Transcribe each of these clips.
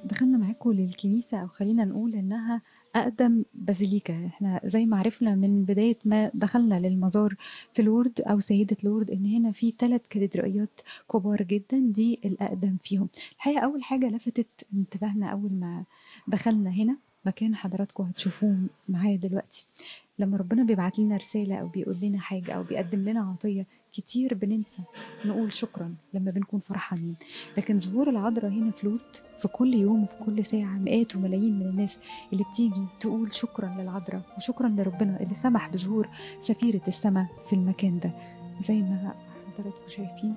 دخلنا معاكم للكنيسة أو خلينا نقول إنها أقدم بازيليكا احنا زي ما عرفنا من بداية ما دخلنا للمزار في لورد أو سيدة لورد إن هنا في ثلاث كاتدرائيات كبار جدا دي الأقدم فيهم الحقيقة أول حاجة لفتت انتباهنا أول ما دخلنا هنا مكان حضراتكم هتشوفوه معايا دلوقتي لما ربنا بيبعت لنا رسالة أو بيقول لنا حاجة أو بيقدم لنا عطية كتير بننسى نقول شكرا لما بنكون فرحانين لكن ظهور العذراء هنا في لورد في كل يوم وفي كل ساعة مئات وملايين من الناس اللي بتيجي تقول شكرا للعذراء وشكرا لربنا اللي سمح بظهور سفيرة السماء في المكان ده زي ما حضراتكم شايفين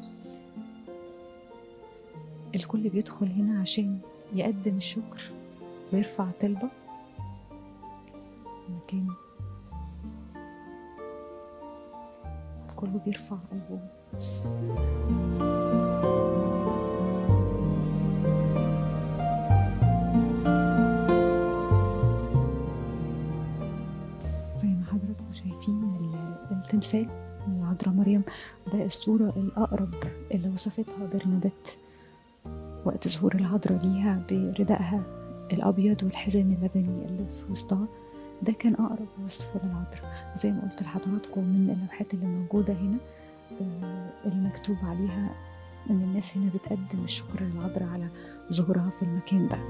الكل بيدخل هنا عشان يقدم الشكر ويرفع طلبة مكان كله بيرفع قلبه زي ما حضراتكم شايفين ال- التمثال من العذراء مريم ده الصورة الأقرب اللي وصفتها برنادت وقت ظهور العذراء ليها بردائها الأبيض والحزام اللبني اللي في وسطها ده كان أقرب وصف للعذراء زي ما قلت لحضراتكم من اللوحات اللي موجودة هنا آه، المكتوب عليها إن الناس هنا بتقدم الشكر للعذراء على ظهورها في المكان ده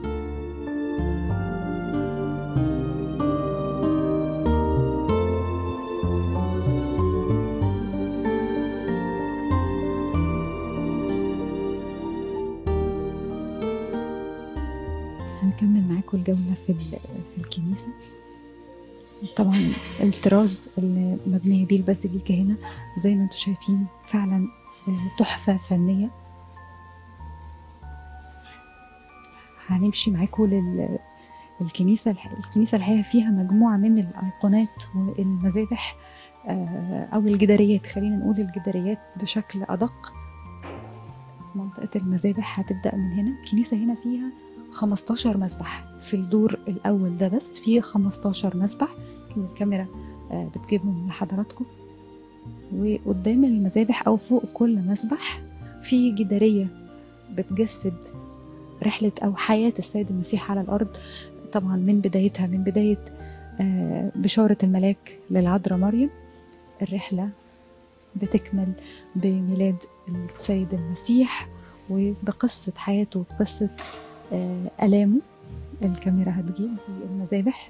هنكمل معاكم الجولة في ال- في الكنيسة طبعا الطراز اللي مبنية بيه البازيليكا هنا زي ما انتم شايفين فعلا آه، تحفة فنية هنمشي معاكم لل الكنيسة الح- الكنيسة الحقيقة فيها مجموعة من الأيقونات والمذابح آه، أو الجداريات خلينا نقول الجداريات بشكل أدق منطقة المذابح هتبدأ من هنا الكنيسة هنا فيها 15 مسبح في الدور الأول ده بس فيه 15 مسبح الكاميرا آه، بتجيبهم لحضراتكم وقدام المذابح أو فوق كل مسبح في جدارية بتجسد رحلة أو حياة السيد المسيح على الأرض طبعا من بدايتها من بداية آه، بشارة الملاك للعذراء مريم الرحلة بتكمل بميلاد السيد المسيح وبقصة حياته بقصة آه، آلامه الكاميرا هتجيب دي المذابح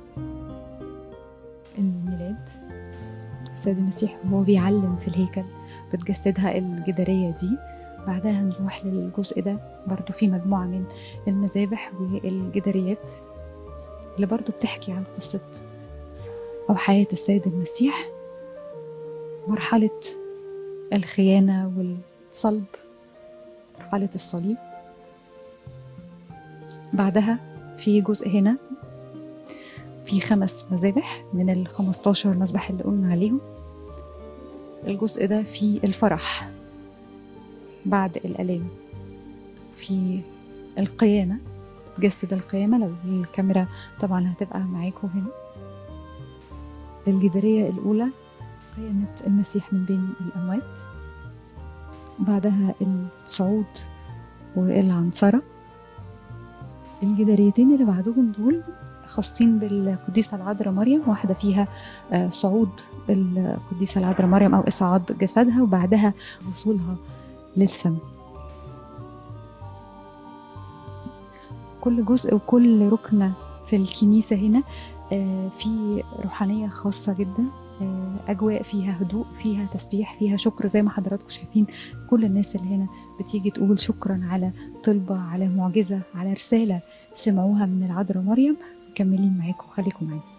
الميلاد السيد المسيح وهو بيعلم في الهيكل بتجسدها الجدارية دي بعدها نروح للجزء ده برضو في مجموعة من المذابح والجداريات اللي برضو بتحكي عن قصة أو حياة السيد المسيح مرحلة الخيانة والصلب مرحلة الصليب بعدها في جزء هنا في خمس مذابح من ال 15 مذبح اللي قلنا عليهم الجزء ده فيه الفرح بعد الآلام في القيامة تجسد القيامة لو الكاميرا طبعا هتبقى معاكم هنا الجدارية الأولى قيامة المسيح من بين الأموات بعدها الصعود والعنصرة الجداريتين اللي بعدهم دول خاصين بالقديسة العذراء مريم واحدة فيها آه، صعود القديسة العذراء مريم أو إصعاد جسدها وبعدها وصولها للسماء كل جزء وكل ركنة في الكنيسة هنا آه، في روحانية خاصة جدا آه، أجواء فيها هدوء فيها تسبيح فيها شكر زي ما حضراتكم شايفين كل الناس اللي هنا بتيجي تقول شكرا على طلبة على معجزة على رسالة سمعوها من العذراء مريم مكملين معاكم خليكم معانا